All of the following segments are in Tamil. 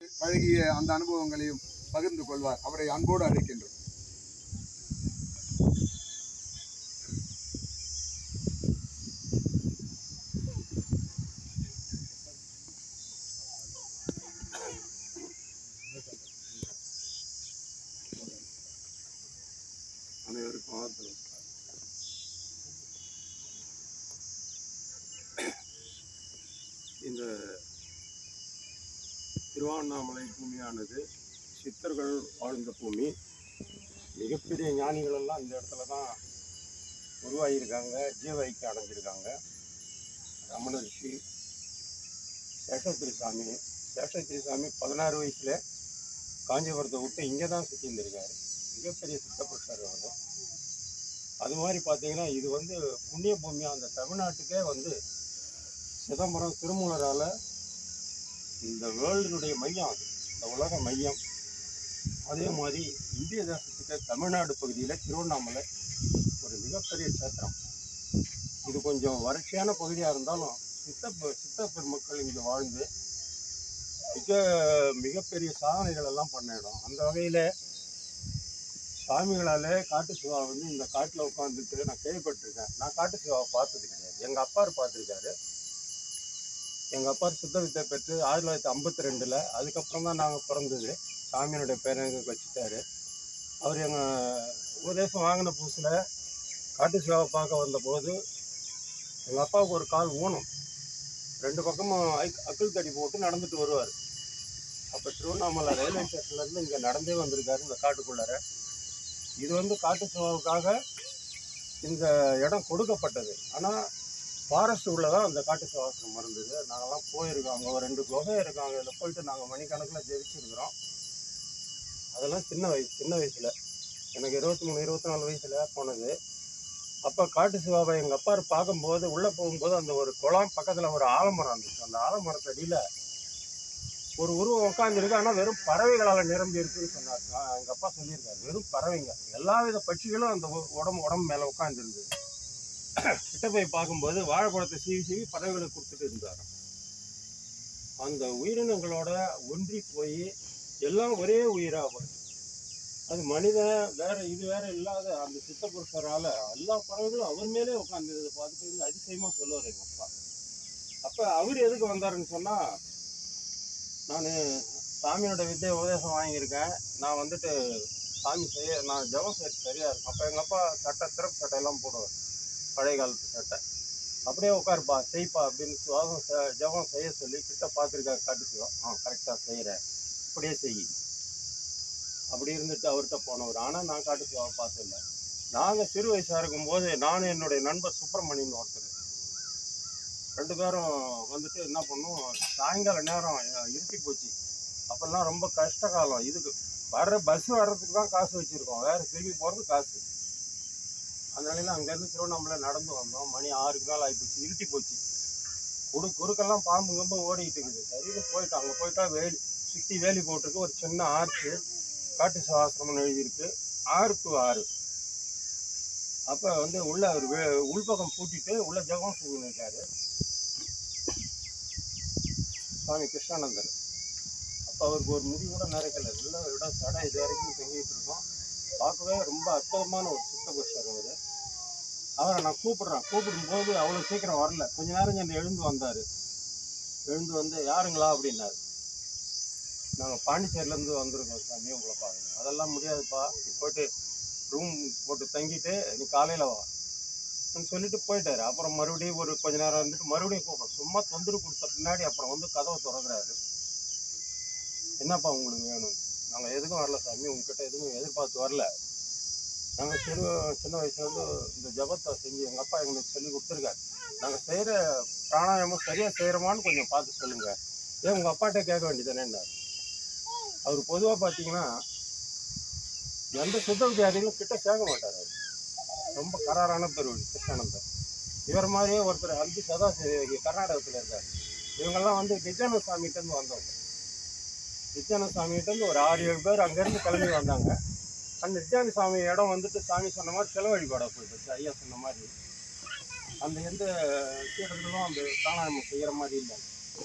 பழகிய அந்த அனுபவங்களையும் பகிர்ந்து கொள்வார் அவரை அன்போடு அழைக்கின்றோம் அனைவருக்கும் ஆதரவு இந்த திருவண்ணாமலை பூமியானது சித்தர்கள் வாழ்ந்த பூமி மிகப்பெரிய ஞானிகள் எல்லாம் இந்த இடத்துல தான் உருவாகியிருக்காங்க ஜீவ ஐக்கியம் அடைஞ்சிருக்காங்க ரமண ரிஷி சேஷத்திரி சாமி சேஷத்திரி சாமி பதினாறு வயசுல காஞ்சிபுரத்தை விட்டு இங்கே தான் சுற்றி இருந்திருக்காரு மிகப்பெரிய சித்தப்புருஷர் அவர் அது மாதிரி பார்த்தீங்கன்னா இது வந்து புண்ணிய பூமி அந்த தமிழ்நாட்டுக்கே வந்து சிதம்பரம் திருமூலரால் இந்த வேர்ல்டினுடைய மையம் அது இந்த உலக மையம் அதே மாதிரி இந்திய தேசத்துக்கு தமிழ்நாடு பகுதியில் திருவண்ணாமலை ஒரு மிகப்பெரிய கஷேத்திரம் இது கொஞ்சம் வறட்சியான பகுதியாக இருந்தாலும் சித்த பெ- சித்த பெருமக்கள் இங்கே வாழ்ந்து மிக மிகப்பெரிய சாதனைகள் எல்லாம் பண்ண இடம் அந்த வகையில் சாமிகளாலே காட்டு சிவா வந்து இந்த காட்டில் உட்காந்துட்டு நான் கேள்விப்பட்டிருக்கேன் நான் காட்டு சிவாவை பார்த்தது கிடையாது எங்கள் அப்பார் பார்த்துருக்காரு எங்கள் அப்பா சித்த வித்தை பெற்று ஆயிரத்தி தொள்ளாயிரத்தி ஐம்பத்தி ரெண்டில் அதுக்கப்புறம் தான் நாங்கள் பிறந்தது சாமியினுடைய பேரை எங்களுக்கு வச்சுட்டாரு அவர் எங்கள் உபதேசம் வாங்கின புதுசில் காட்டு சிவாவை பார்க்க வந்தபோது எங்கள் அப்பாவுக்கு ஒரு கால் ஊனம் ரெண்டு பக்கமும் ஐக் அக்கிள் தடி போட்டு நடந்துட்டு வருவார் அப்போ திருவண்ணாமலை ரயில்வே ஸ்டேஷன்லேருந்து இங்கே நடந்தே வந்திருக்காரு இந்த காட்டுக்குள்ளார இது வந்து காட்டு சிவாவுக்காக இந்த இடம் கொடுக்கப்பட்டது ஆனால் ஃபாரஸ்ட் உள்ள தான் அந்த காட்டு சிவாசனம் இருந்தது நாங்கள்லாம் போயிருக்கோம் அங்கே ஒரு ரெண்டு குகை இருக்காங்க அதில் போயிட்டு நாங்கள் மணிக்கணக்கில் ஜெயிச்சிருக்கிறோம் அதெல்லாம் சின்ன வயசு சின்ன வயசில் எனக்கு இருபத்தி மூணு இருபத்தி நாலு வயசில் போனது அப்போ காட்டு சிவாவை எங்கள் அப்பா பார்க்கும்போது உள்ளே போகும்போது அந்த ஒரு குளம் பக்கத்தில் ஒரு ஆலமரம் இருந்துச்சு அந்த ஆலமரத்தடியில் ஒரு உருவம் உட்காந்துருக்கு ஆனால் வெறும் பறவைகளால் நிரம்பி இருக்குன்னு சொன்னார் நான் எங்கள் அப்பா சொல்லியிருக்காரு வெறும் பறவைங்க எல்லா வித பட்சிகளும் அந்த உ- உடம்பு உடம்பு மேலே உட்காந்துருந்தது கிட்ட போய் பார்க்கும்போது வாழைப்பழத்தை சீவி சீவி பறவைகளுக்கு கொடுத்துட்டு இருந்தார் அந்த உயிரினங்களோட ஒன்றி போய் எல்லாம் ஒரே உயிராக வருது அது மனிதன் வேற இது வேற இல்லாத அந்த சித்த புருஷரால எல்லா பறவைகளும் அவர் மேலே உட்காந்துருந்ததை பார்த்துட்டு இருந்து அதிசயமா சொல்லுவார் எங்க அப்பா அப்ப அவர் எதுக்கு வந்தாருன்னு சொன்னா நான் சாமியோட வித்தியை உபதேசம் வாங்கியிருக்கேன் நான் வந்துட்டு சாமி செய்ய நான் ஜெபம் செய்ய சரியா இருக்கும் அப்போ எங்கள் அப்பா சட்டை திறப்பு சட்டையெல்லாம் போடுவார் பழைய காலத்து சட்டை அப்படியே உட்காருப்பா செய்ப்பா அப்படின்னு சுவாசம் செ- ஜெபம் செய்ய சொல்லி கிட்ட பார்த்துருக்காரு காட்டுக்குவோம் ஆ கரெக்டாக செய்கிறேன் அப்படியே செய் அப்படி இருந்துட்டு அவர்கிட்ட போனவர் ஆனால் நான் காட்டு சிவாவை பார்த்ததில்ல நாங்கள் சிறு வயசாக இருக்கும்போது நானும் என்னுடைய நண்பர் சுப்பிரமணியன் ஒருத்தர் ரெண்டு பேரும் வந்துட்டு என்ன பண்ணோம் சாயங்கால நேரம் அஹ், இருட்டி போச்சு அப்போல்லாம் ரொம்ப கஷ்ட காலம் இதுக்கு வர்ற பஸ் வர்றதுக்கு தான் காசு வச்சுருக்கோம் வேறு திரும்பி போகிறது காசு அதனால அங்கேருந்து திருவண்ணாமலை நடந்து வந்தோம் மணி ஆறுக்கு மேலே ஆகிப்போச்சு இருட்டி போச்சு குடு குறுக்கெல்லாம் பாம்பு கம்பு ஓடிக்கிட்டு இருக்குது சரின்னு போயிட்டோம் அங்கே போயிட்டா வேலி சுற்றி வேலி போட்டிருக்கு ஒரு சின்ன ஆர்ச்சு காட்டு சாஸ்திரம்னு எழுதியிருக்கு ஆறு டு ஆறு அப்போ வந்து உள்ள அவர் வே- உள்பக்கம் பூட்டிட்டு உள்ள ஜெகம் செஞ்சுன்னு இருக்காரு சுவாமி கிருஷ்ணானந்தர் அப்போ அவருக்கு ஒரு முடி கூட நிறைக்கல எல்லாம் விட தடை இது வரைக்கும் தொங்கிட்டு இருக்கோம் பார்க்கவே ரொம்ப அற்புதமான ஒரு சித்த புருஷர் அவர் அவரை நான் கூப்பிடுறேன் கூப்பிடும்போது அவ்வளோ சீக்கிரம் வரல கொஞ்ச நேரம் என்னை எழுந்து வந்தார் எழுந்து வந்து யாருங்களா அப்படின்னாரு நாங்கள் பாண்டிச்சேரியிலேருந்து வந்திருக்கோம் சாமி உங்களை பார்க்கணும் அதெல்லாம் முடியாதுப்பா நீ போயிட்டு ரூம் போட்டு தங்கிட்டு நீ காலையில் வா ன்னு சொல்லிட்டு போயிட்டாரு அப்புறம் மறுபடியும் ஒரு கொஞ்ச நேரம் இருந்துட்டு மறுபடியும் கூப்பிடும் சும்மா தொந்தரவு கொடுத்த பின்னாடி அப்புறம் வந்து கதவை திறக்கிறாரு என்னப்பா உங்களுக்கு வேணும் நாங்கள் எதுக்கும் வரல சாமி உங்ககிட்ட எதுவும் எதிர்பார்த்து வரல நாங்கள் சிறு சின்ன வயசுலேருந்து இந்த ஜபத்தை செஞ்சு எங்கள் அப்பா எங்களுக்கு சொல்லி கொடுத்துருக்காரு நாங்கள் செய்கிற பிராணாயாமம் சரியாக செய்கிறோமான்னு கொஞ்சம் பார்த்து சொல்லுங்கள் ஏன் உங்கள் அப்பாட்ட கேட்க வேண்டியதானேன்னாரு அவர் பொதுவாக பார்த்தீங்கன்னா எந்த சுத்த வித்தியாதிகளும் கிட்ட சேர்க்க மாட்டார் அவர் ரொம்ப கராரான பெருவழி கிருஷ்ணானந்தர் இவர் மாதிரியே ஒருத்தர் அன்பு சதாசிவ கர்நாடகத்தில் இருக்கார் இவங்கெல்லாம் வந்து நித்யானந்த சாமிகிட்டேருந்து வந்தவங்க நித்யானந்த சாமிகிட்டேருந்து ஒரு ஆறு ஏழு பேர் அங்கேருந்து கிளம்பி வந்தாங்க அந்த நித்யானந்த சாமி இடம் வந்துட்டு சாமி சொன்ன மாதிரி சில வழிபாடாக போயிடுச்சு ஐயா சொன்ன மாதிரி அந்த எந்த சீடர்களும் அந்த பிராணாயாமம் செய்கிற மாதிரி இல்லை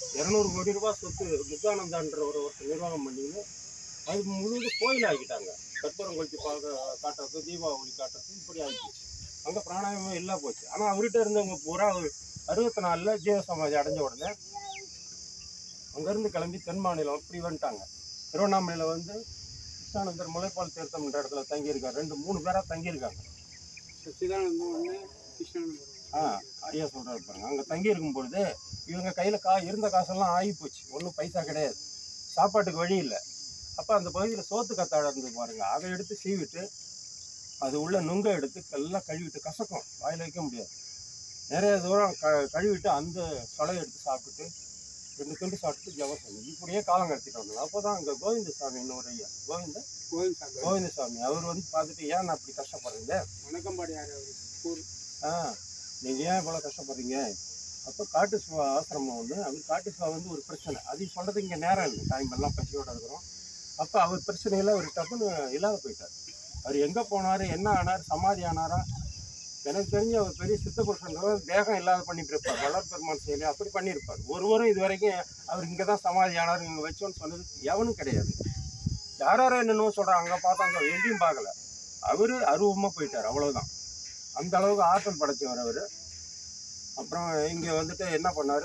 இரநூறு கோடி ரூபாய் சொத்து முத்தானந்தான்ற ஒரு ஒருத்தர் நிர்வாகம் பண்ணின்னு அது முழுவதும் கோயில் ஆக்கிட்டாங்க கற்பூரம் கொளுத்தி பார்க்க காட்டுறது தீபாவளி காட்டுறது இப்படி ஆகிப்போச்சு அங்கே பிராணாயமே இல்லா போச்சு ஆனால் அவர்கிட்ட இருந்தவங்க பூரா அறுபத்தி நாலில் ஜீவ சமாதி அடைஞ்ச உடனே அங்கேருந்து கிளம்பி தென் மாநிலம் இப்படி வந்துட்டாங்க திருவண்ணாமலையில் வந்து கிருஷ்ணானந்தர் முளைப்பால் தீர்த்தம்ன்ற இடத்துல தங்கியிருக்காரு ரெண்டு மூணு பேராக தங்கியிருக்காங்க சச்சிதானந்தம் ஒன்று கிருஷ்ணானந்தம் ஆ ஐயா சொல்கிறாரு பாருங்க அங்கே தங்கியிருக்கும் பொழுது இவங்க கையில் கா இருந்த காசெல்லாம் ஆகி போச்சு ஒன்றும் பைசா கிடையாது சாப்பாட்டுக்கு வழி இல்லை அப்போ அந்த பகுதியில் சோத்து கத்தாழை இருந்தது பாருங்க அதை எடுத்து சீவிட்டு அது உள்ள நுங்க எடுத்து எல்லாம் கழுவிட்டு கசக்கும் வாயில் வைக்க முடியாது நிறைய தூரம் க கழுவிட்டு அந்த சொலையை எடுத்து சாப்பிட்டுட்டு ரெண்டு துண்டு சாப்பிட்டு ஜபம் செய்யணும் இப்படியே காலம் கடத்திட்டு வந்தோம் அப்போ தான் அங்கே கோவிந்தசாமின்னு ஒரு ஐயா கோவிந்த கோவில் சாமி கோவிந்தசாமி அவர் வந்து பார்த்துட்டு ஏன் நான் அப்படி கஷ்டப்படுறீங்க வணக்கம்பாடி யார் அவர் ஊர் ஆ நீங்கள் ஏன் இவ்வளோ கஷ்டப்படுறீங்க அப்போ காட்டு சிவா ஆசிரமம் வந்து அவர் காட்டு சிவா வந்து ஒரு பிரச்சனை அது சொல்கிறது இங்கே நேரம் இல்லை டைம் எல்லாம் பசியோட இருக்கிறோம் அப்போ அவர் பிரச்சனையில் அவர் டப்புன்னு இல்லாத போயிட்டார் அவர் எங்கே போனார் என்ன ஆனார் சமாதி ஆனாரா எனக்கு தெரிஞ்சு அவர் பெரிய சித்த புருஷன் தேகம் இல்லாத பண்ணிட்டு இருப்பார் வளர் பெருமாள் செயலி அப்படி பண்ணியிருப்பார் ஒருவரும் இது வரைக்கும் அவர் இங்கே தான் சமாதி ஆனார் இங்கே வச்சோன்னு சொன்னது எவனும் கிடையாது யாராரோ என்னென்னமோ சொல்கிறாங்க அங்கே பார்த்தாங்க எங்கேயும் பார்க்கல அவர் அருவமாக போயிட்டார் அவ்வளவுதான் அந்த அளவுக்கு ஆற்றல் படைச்சவர் அவர் அப்புறம் இங்கே வந்துட்டு என்ன பண்ணார்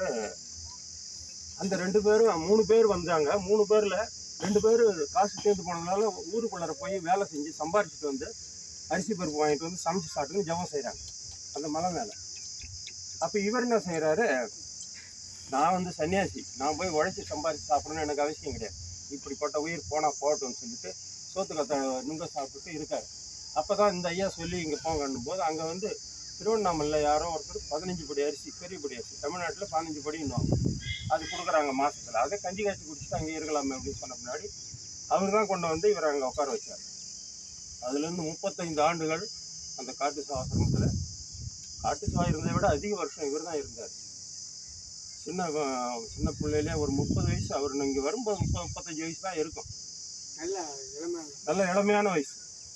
அந்த ரெண்டு பேரும் மூணு பேர் வந்தாங்க மூணு பேரில் ரெண்டு பேர் காசு சேர்த்து போனதுனால ஊருக்குள்ளார போய் வேலை செஞ்சு சம்பாரிச்சிட்டு வந்து அரிசி பருப்பு வாங்கிட்டு வந்து சமைச்சு சாப்பிட்டுன்னு ஜெபம் செய்கிறாங்க அந்த மலை மேலே அப்போ இவர் என்ன செய்கிறாரு நான் வந்து சன்னியாசி நான் போய் உழைச்சி சம்பாரிச்சு சாப்பிடணும்னு எனக்கு அவசியம் கிடையாது இப்படிப்பட்ட உயிர் போனால் போகட்டும்னு சொல்லிட்டு சோத்து கத்த நுங்க சாப்பிட்டுட்டு இருக்காரு அப்போ தான் இந்த ஐயா சொல்லி இங்கே போங்கன்னும் போது அங்கே வந்து திருவண்ணாமலையில் யாரோ ஒருத்தர் பதினஞ்சு படி அரிசி பெரிய படி அரிசி தமிழ்நாட்டில் பதினஞ்சு படின்னுவாங்க அது கொடுக்குறாங்க மாசத்துல அதை கஞ்சி காய்ச்சி குடிச்சிட்டு அங்கே இருக்கலாமே அப்படின்னு சொன்ன முன்னாடி அவர் தான் கொண்டு வந்து இவரை அங்கே உட்கார வச்சார் அதுலேருந்து முப்பத்தைந்து ஆண்டுகள் அந்த காட்டு சாசிரமத்தில் காட்டு சா இருந்ததை விட அதிக வருஷம் இவர் தான் இருந்தார் சின்ன அஹ், சின்ன பிள்ளையிலே ஒரு முப்பது வயசு அவர் இங்கே வரும்போது முப்பது முப்பத்தஞ்சு வயசு தான் இருக்கும் நல்ல இளமை நல்ல இளமையான வயசு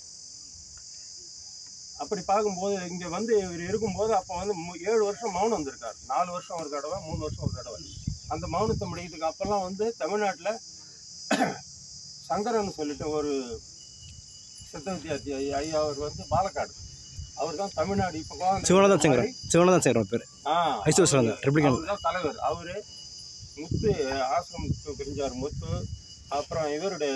அப்படி பார்க்கும்போது இங்கே வந்து இவர் இருக்கும்போது அப்போ வந்து மு- ஏழு வருஷம் மௌனம் வந்திருக்காரு நாலு வருஷம் ஒரு தடவை மூணு வருஷம் ஒரு தடவை அந்த மௌனத்தை முடிக்கிறதுக்கு அப்போல்லாம் வந்து தமிழ்நாட்டில் சங்கரன் சொல்லிட்டு ஒரு சித்த வித்தியார்த்தி ஐயா ஐயா அவர் வந்து பாலக்காடு அவர் தான் தமிழ்நாடு இப்போ சிவனதான் சங்கரன் சிவனதான் சங்கரன் பேர் ஆ ஐசோ சிவனந்தன் ரிப்ளிகன் அவர் தான் தலைவர் அவரு முத்து ஆசிரமத்துக்கு பிரிஞ்சார் முத்து அப்புறம் இவருடைய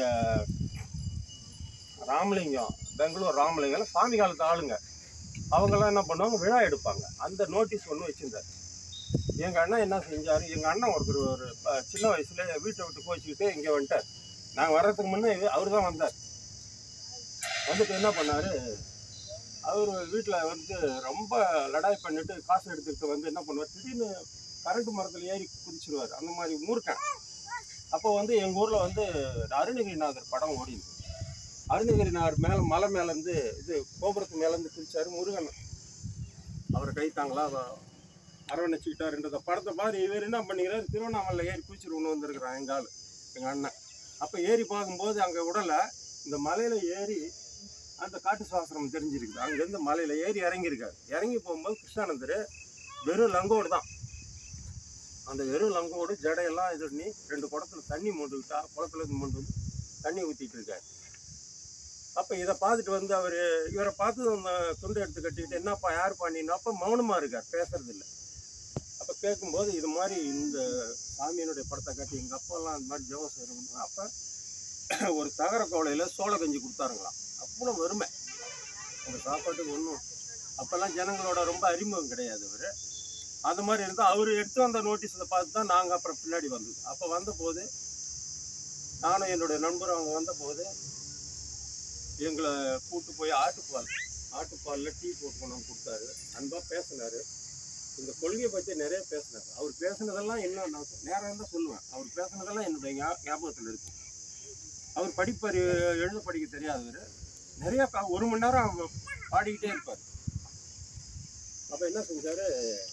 ராமலிங்கம் பெங்களூர் ராமலிங்கம் சாமி காலத்து ஆளுங்க அவங்கெல்லாம் என்ன பண்ணுவாங்க விழா எடுப்பாங்க அந்த நோட்டீஸ் ஒன்று வச்சிருந்தார் எங்கள் அண்ணன் என்ன செஞ்சார் எங்கள் அண்ணன் ஒருத்தர் ஒரு ப- சின்ன வயசுல வீட்டை விட்டு கோச்சிக்கிட்டு இங்கே வந்துட்டார் நாங்கள் வர்றதுக்கு முன்னே அவர் தான் வந்தார் வந்துட்டு என்ன பண்ணார் அவர் வீட்டில் வந்து ரொம்ப லடாய் பண்ணிட்டு காசு எடுத்துக்கிட்டு வந்து என்ன பண்ணுவார் திடீர்னு கரண்ட் மரத்தில் ஏறி குதிச்சிருவார் அந்த மாதிரி மூர்க்கன் அப்போ வந்து எங்கள் ஊரில் வந்து அருணகிரிநாதர் படம் ஓடிது அருணகிரிநாதர் மேலே மலை மேலேருந்து இது கோபுரத்து மேலேருந்து குதிச்சாரு முருகன் அவரை கைத்தாங்களா அவ- அரவணைச்சிக்கிட்டாருன்றத படத்தை மாதிரி இவர் என்ன பண்ணிக்கிறார் திருவண்ணாமலை ஏறி குதிச்சிட்டு ஒன்று வந்திருக்கிறான் எங்கள் ஆள் எங்கள் அண்ணன் அப்போ ஏறி பார்க்கும்போது அங்கே உடலை இந்த மலையில் ஏறி அந்த காட்டு சாஸ்திரம் தெரிஞ்சிருக்குது அங்கேருந்து மலையில் ஏறி இறங்கியிருக்காரு இறங்கி போகும்போது கிருஷ்ணானந்தர் வெறும் லங்கோடு தான் அந்த வெறும் லங்கோடு ஜடையெல்லாம் இது பண்ணி ரெண்டு குடத்துல தண்ணி மொண்டுக்கிட்டா குளத்துல இருந்து மொண்டு வந்து தண்ணி ஊற்றிட்டு இருக்காரு அப்போ இதை பார்த்துட்டு வந்து அவர் இவரை பார்த்து அந்த துண்டை எடுத்து கட்டிக்கிட்டு என்னப்பா யார் பண்ணினா அப்போ மௌனமாக இருக்கார் பேசுறது இல்லை அப்போ கேட்கும்போது இது மாதிரி இந்த சாமியினுடைய படத்தை காட்டி எங்கள் அப்பாலாம் இந்த மாதிரி ஜெபம் செய்கிறவங்க அப்போ ஒரு தகர கோலையில் சோள கஞ்சி கொடுத்தாருங்களாம் அவ்வளோ வறுமை அந்த சாப்பாட்டுக்கு ஒன்றும் அப்போல்லாம் ஜனங்களோட ரொம்ப அறிமுகம் கிடையாது அவர் அது மாதிரி இருந்தால் அவர் எடுத்து வந்த நோட்டீஸில் பார்த்து தான் நாங்கள் அப்புறம் பின்னாடி வந்தது அப்போ வந்தபோது நானும் என்னுடைய நண்பரும் அவங்க வந்தபோது எங்களை கூட்டு போய் ஆட்டுப்பால் ஆட்டுப்பாலில் டீ போட்டு கொண்டு வந்து கொடுத்தாரு அன்பாக பேசினாரு இந்த கொள்கையை பற்றி நிறைய பேசினார் அவர் பேசுனதெல்லாம் இன்னும் நான் நேரம் தான் சொல்லுவேன் அவர் பேசுனதெல்லாம் என்னுடைய ஞா- ஞாபகத்தில் இருக்கு அவர் படிப்பார் எழுத படிக்க தெரியாதவர் நிறைய பா- ஒரு மணி நேரம் அவங்க பாடிக்கிட்டே இருப்பார் அப்போ என்ன செஞ்சாரு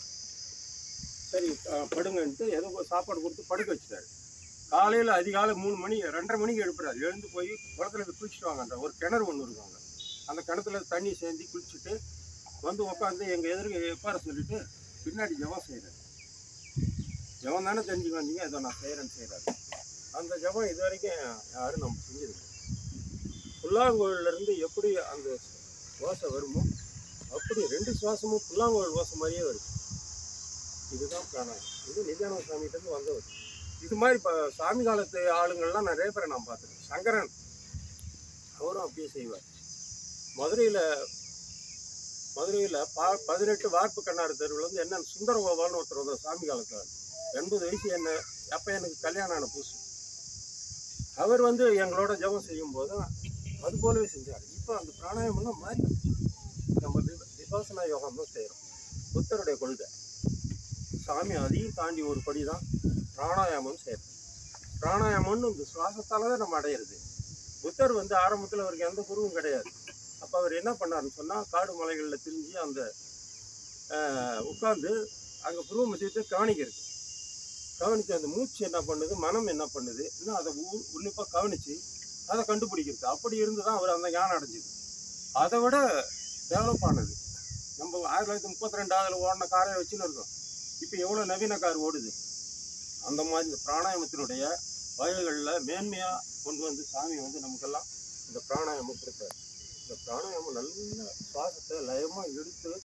சரி அஹ், படுங்கன்ட்டு ஏதோ ஒரு சாப்பாடு கொடுத்து படுக்க வச்சுட்டாரு காலையில் அதிகாலை மூணு மணி ரெண்டரை மணிக்கு எழுப்புறாரு எழுந்து போய் குளத்துல போய் குளிச்சுட்டு வாங்கன்ற ஒரு கிணறு ஒன்று இருக்காங்க அந்த கிணத்துல தண்ணி சேர்ந்து குளிச்சுட்டு வந்து உட்காந்து எங்கள் எதிர்க்க உட்கார சொல்லிட்டு பின்னாடி ஜெபம் செய்கிறார் ஜபம் தானே தெரிஞ்சுக்க வந்தீங்க இதை நான் செய்கிறேன்னு செய்கிறாரு அந்த ஜபம் இது வரைக்கும் யாரும் நம்ம செஞ்சது புல்லாங்குழல்லேருந்து எப்படி அந்த ஓசை வருமோ அப்படி ரெண்டு சுவாசமும் புல்லாங்குழல் ஓசை மாதிரியே வருது இதுதான் பிராணாயம் இது நித்யானந்த சாமிகிட்டேருந்து வந்தவர் இது மாதிரி இப்போ சாமி காலத்து ஆளுங்கள்லாம் நிறைய பேரை நான் பார்த்துருக்கேன் சங்கரன் அவரும் அப்படியே செய்வார் மதுரையில் மதுரையில் பா பதினெட்டு வார்ப்பு கண்ணாறு தெருவில் வந்து என்ன சுந்தரகோபால்னு ஒருத்தர் வந்தார் சாமி காலத்தில் எண்பது வயசு என்ன அப்போ எனக்கு கல்யாணம் ஆன புதுசு அவர் வந்து எங்களோட ஜெபம் செய்யும் போது அது போலவே செஞ்சார் இப்போ அந்த பிராணாயம்னா மாறி நம்ம வி- விபாசனா யோகம் தான் செய்கிறோம் புத்தருடைய கொள்கை சாமி அதையும் தாண்டி ஒரு படி தான் பிராணாயாமம் செய்யறது பிராணாயாமம்னு இந்த சுவாசத்தால தான் நம்ம அடையிறது புத்தர் வந்து ஆரம்பத்தில் அவருக்கு எந்த குருவும் கிடையாது அப்போ அவர் என்ன பண்ணாருன்னு சொன்னால் காடு மலைகளில் திரிஞ்சு அந்த உட்காந்து அங்கே புருவ மத்தியத்தை கவனிக்கிறது கவனித்து அந்த மூச்சு என்ன பண்ணுது மனம் என்ன பண்ணுது இன்னும் அதை உ- உன்னிப்பாக கவனித்து அதை கண்டுபிடிக்கிறது அப்படி இருந்து தான் அவர் அந்த ஞானம் அடைஞ்சது அதை விட டெவலப் ஆனது நம்ம ஆயிரத்தி தொள்ளாயிரத்தி முப்பத்தி ரெண்டாவதுல ஓடின காரை வச்சுன்னு இருக்கோம் இப்போ எவ்வளோ நவீன கார் ஓடுது அந்த மாதிரி இந்த பிராணாயாமத்தினுடைய வயல்களில் மேன்மையாக கொண்டு வந்து சாமி வந்து நமக்கெல்லாம் இந்த பிராணாயாமம் கொடுத்தாரு இந்த பிராணாயாமம் நல்ல சுவாசத்தை லயமாக இழுத்து